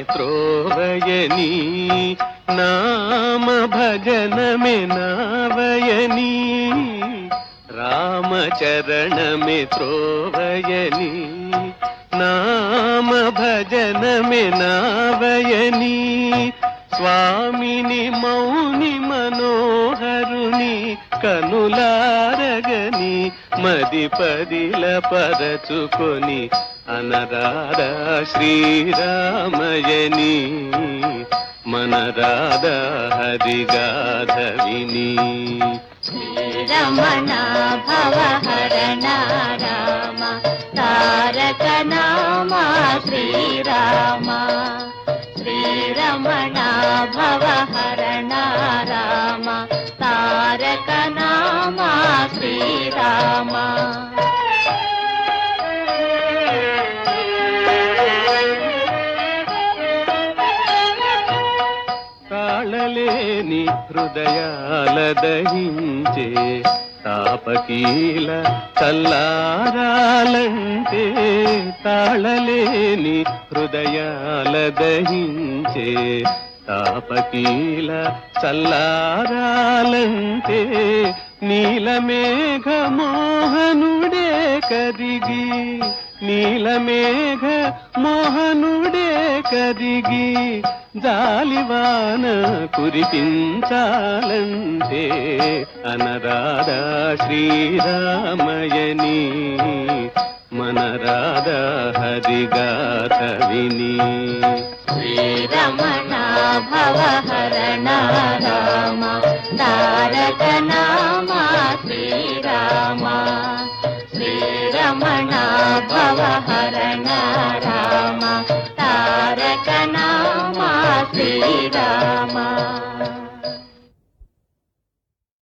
త్రోవయని నామ భజనమే నావయని రామచరణమే త్రోవయని నామ భజనమే నావయని స్వామిని మౌని మనోహరుని కనులారగని మది పదిల పరచుకొని అనరాధా శ్రీరామయని మన రాధా హరిగాధవిని రమణ భవహరణ రామ తారక నామ శ్రీరామ శ్రీరమణ భవహరణ రామ తారక నామ శ్రీరామ తాళలేని హృదయాల దహించే తాపకీల చల్లారాలంటే తాళలేని హృదయాల దహించే తాపకీల చల్లారాలంటే నీలమేఘ మోహనుడే కరిగి నీలమేఘ మోహనుడే కరిగి జాలివాన కురిపించాలంటే అనరాధా శ్రీరామయని మన రాధా హరిగాథ విని శ్రీరమణ భవహరణ రామ తారక నామ శ్రీరామ శ్రీరమణ భవహరణ రామ తారక నామ శ్రీరామ